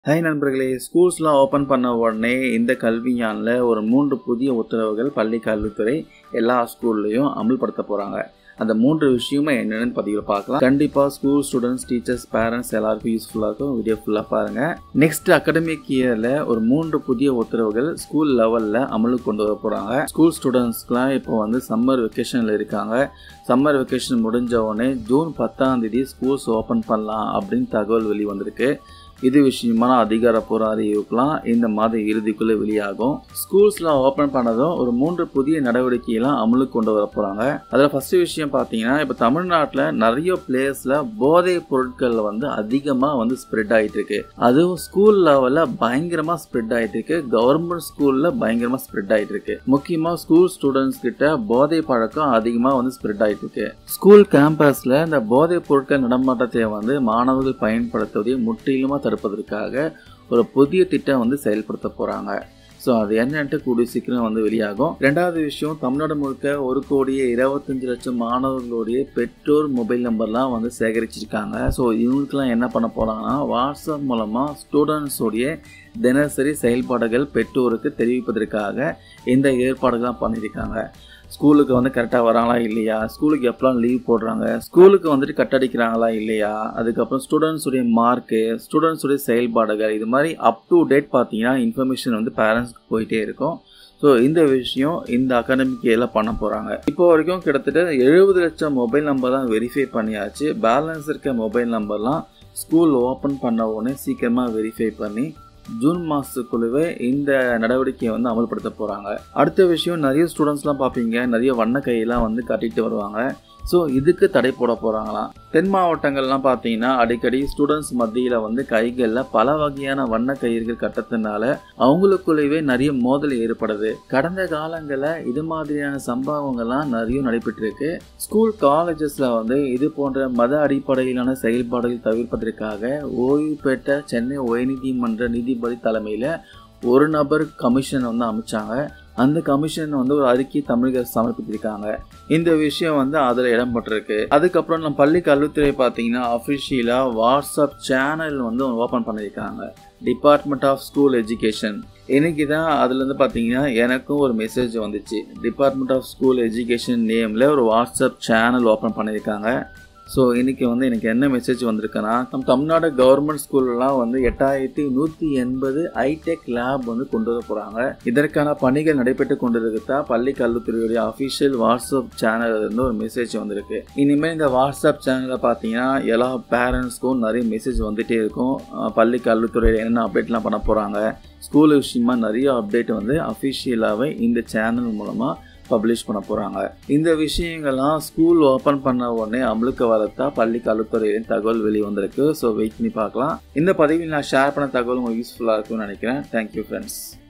hi நண்பர்களே ஸ்கூல்ஸ்லாம் open பண்ண உடனே இந்த கல்வியானில் ஒரு மூன்று புதிய உத்தரவுகள் பள்ளி கல்வித்துறை எல்லா ஸ்கூல்லையும் அமல்படுத்த போகிறாங்க அந்த மூன்று விஷயமும் என்னென்னு பதிவில் பார்க்கலாம் கண்டிப்பாக ஸ்கூல் ஸ்டூடெண்ட்ஸ் டீச்சர்ஸ் பேரண்ட்ஸ் எல்லாருக்கும் யூஸ்ஃபுல்லாக இருக்கும் வீடியோ ஃபுல்லாக பாருங்கள் நெக்ஸ்ட் அகடமிக் இயரில் ஒரு மூன்று புதிய உத்தரவுகள் ஸ்கூல் லெவலில் அமலுக்கு கொண்டு வர போகிறாங்க ஸ்கூல் ஸ்டூடெண்ட்ஸ்க்குலாம் இப்போ வந்து சம்மர் வெக்கேஷனில் இருக்காங்க சம்மர் வெக்கேஷன் முடிஞ்ச உடனே ஜூன் பத்தாம் தேதி ஸ்கூல்ஸ் ஓப்பன் பண்ணலாம் அப்படின்னு தகவல் வெளி வந்திருக்கு இது விஷயமான அதிகாரப்பூர்வ அறிவிப்புலாம் இந்த மாத இறுதிக்குள்ளே வெளியாகும் ஸ்கூல்ஸ்லாம் ஓப்பன் பண்ணதும் ஒரு மூன்று புதிய நடவடிக்கையெல்லாம் அமலுக்கு கொண்டு வர போகிறாங்க அதில் ஃபர்ஸ்ட் விஷயம் பார்த்தீங்கன்னா இப்போ தமிழ்நாட்டில் நிறைய பிளேஸில் போதைப் பொருட்கள் வந்து அதிகமாக வந்து ஸ்ப்ரெட் ஆகிட்டு இருக்கு அதுவும் ஸ்கூல் லெவலில் பயங்கரமாக ஸ்ப்ரெட் ஆகிட்டு இருக்கு கவர்மெண்ட் ஸ்கூலில் பயங்கரமாக ஸ்ப்ரெட் ஆகிட்டு இருக்கு முக்கியமாக ஸ்கூல் ஸ்டூடெண்ட்ஸ் கிட்ட போதை பழக்கம் அதிகமாக வந்து ஸ்ப்ரெட் ஆகிட்டு இருக்கு ஸ்கூல் கேம்பஸில் இந்த போதைப் பொருட்கள் நடமாட்டத்தை வந்து மாணவர்கள் பயன்படுத்துவதை முற்றிலுமாக தடுப்பதற்காக ஒரு புதிய திட்டம் வந்து செயல்படுத்த போகிறாங்க ஸோ அது என்னன்ட்டு கூடிய சீக்கிரம் வந்து வெளியாகும் ரெண்டாவது விஷயம் தமிழ்நாடு முழுக்க ஒரு கோடியே இருபத்தஞ்சு லட்சம் மாணவர்களுடைய பெற்றோர் மொபைல் நம்பர்லாம் வந்து சேகரிச்சிருக்காங்க ஸோ இவங்களுக்குலாம் என்ன பண்ண போகிறாங்கன்னா வாட்ஸ்அப் மூலமாக ஸ்டூடெண்ட்ஸோடைய தினசரி செயல்பாடுகள் பெற்றோருக்கு தெரிவிப்பதற்காக இந்த ஏற்பாடுகள்லாம் பண்ணியிருக்காங்க ஸ்கூலுக்கு வந்து கரெக்டாக வராங்களா இல்லையா ஸ்கூலுக்கு எப்போலாம் லீவ் போடுறாங்க ஸ்கூலுக்கு வந்துட்டு கட்டடிக்கிறாங்களா இல்லையா அதுக்கப்புறம் ஸ்டூடெண்ட்ஸுடைய மார்க்கு ஸ்டூடெண்ட்ஸுடைய செயல்பாடுகள் இது மாதிரி அப் டு டேட் பார்த்தீங்கன்னா இன்ஃபர்மேஷன் வந்து பேரண்ட்ஸ்க்கு போயிட்டே இருக்கும் ஸோ இந்த விஷயம் இந்த அகாடமிக் இயரில் பண்ண போகிறாங்க இப்போ வரைக்கும் கிட்டத்தட்ட எழுபது லட்சம் மொபைல் நம்பர் தான் வெரிஃபை பண்ணியாச்சு பேலன்ஸ் இருக்க மொபைல் நம்பர்லாம் ஸ்கூல் ஓப்பன் பண்ண உடனே சீக்கிரமாக வெரிஃபை பண்ணி ஜூன் மாதத்துக்குள்ளவே இந்த நடவடிக்கையை வந்து அமல்படுத்த போகிறாங்க அடுத்த விஷயம் நிறைய ஸ்டூடெண்ட்ஸ்லாம் பார்ப்பீங்க நிறைய வண்ண கையெல்லாம் வந்து கட்டிட்டு வருவாங்க ஸோ இதுக்கு தடை போட போகிறாங்களாம் தென் மாவட்டங்கள்லாம் பார்த்தீங்கன்னா அடிக்கடி ஸ்டூடெண்ட்ஸ் மத்தியில் வந்து கைகளில் பல வகையான வண்ண கயிறுகள் கட்டத்தினால அவங்களுக்குள்ளேயே நிறைய மோதல் ஏற்படுது கடந்த காலங்களில் இது மாதிரியான சம்பவங்கள்லாம் நிறைய நடைபெற்றிருக்கு ஸ்கூல் காலேஜஸில் வந்து இது போன்ற மத அடிப்படையிலான செயல்பாடுகள் தவிர்ப்பதற்காக ஓய்வு பெற்ற சென்னை உயர்நீதிமன்ற நீதிபதி தலைமையில் ஒரு நபர் கமிஷன் வந்து அமைச்சாங்க அந்த கமிஷன் வந்து ஒரு அறிக்கை தமிழக சமர்ப்பித்திருக்காங்க இந்த விஷயம் வந்து அதில் இடம்பெற்றிருக்கு அதுக்கப்புறம் நம்ம பள்ளி கல்வித்துறை பார்த்தீங்கன்னா அஃபிஷியலாக வாட்ஸ்அப் சேனல் வந்து ஓப்பன் பண்ணியிருக்காங்க டிபார்ட்மெண்ட் ஆஃப் ஸ்கூல் எஜுகேஷன் இன்னைக்கு தான் அதுலேருந்து பார்த்தீங்கன்னா எனக்கும் ஒரு மெசேஜ் வந்துச்சு டிபார்ட்மெண்ட் ஆஃப் ஸ்கூல் எஜுகேஷன் நேமில் ஒரு வாட்ஸ்அப் சேனல் ஓப்பன் பண்ணியிருக்காங்க ஸோ இன்றைக்கி வந்து எனக்கு என்ன மெசேஜ் வந்திருக்குன்னா நம்ம தமிழ்நாடு கவர்மெண்ட் ஸ்கூல்லாம் வந்து எட்டாயிரத்தி நூற்றி எண்பது ஐடெக் லேப் வந்து கொண்டு வர போகிறாங்க இதற்கான பணிகள் நடைபெற்று கொண்டிருக்கா பள்ளி கல்வித்துறையுடைய அஃபிஷியல் வாட்ஸ்அப் சேனல் இருந்து ஒரு மெசேஜ் வந்திருக்கு இனிமேல் இந்த வாட்ஸ்அப் சேனலில் பார்த்தீங்கன்னா எல்லா பேரண்ட்ஸ்க்கும் நிறைய மெசேஜ் வந்துகிட்டே இருக்கும் பள்ளி கல்வித்துறையில் என்னென்ன அப்டேட்லாம் பண்ண போகிறாங்க ஸ்கூல் விஷயமா நிறைய அப்டேட் வந்து அஃபிஷியலாகவே இந்த சேனல் மூலமாக பப்ளிஷ் பண்ண போகிறாங்க இந்த விஷயங்கள்லாம் ஸ்கூல் ஓப்பன் பண்ண உடனே அமலுக்கு வரத்தா பள்ளி கல்வித்துறையின் தகவல் வெளி வந்திருக்கு ஸோ வெயிட் பண்ணி பார்க்கலாம் இந்த பதிவில் நான் ஷேர் பண்ண தகவல் உங்களுக்கு யூஸ்ஃபுல்லாக இருக்கும்னு நினைக்கிறேன் தேங்க்யூ ஃப்ரெண்ட்ஸ்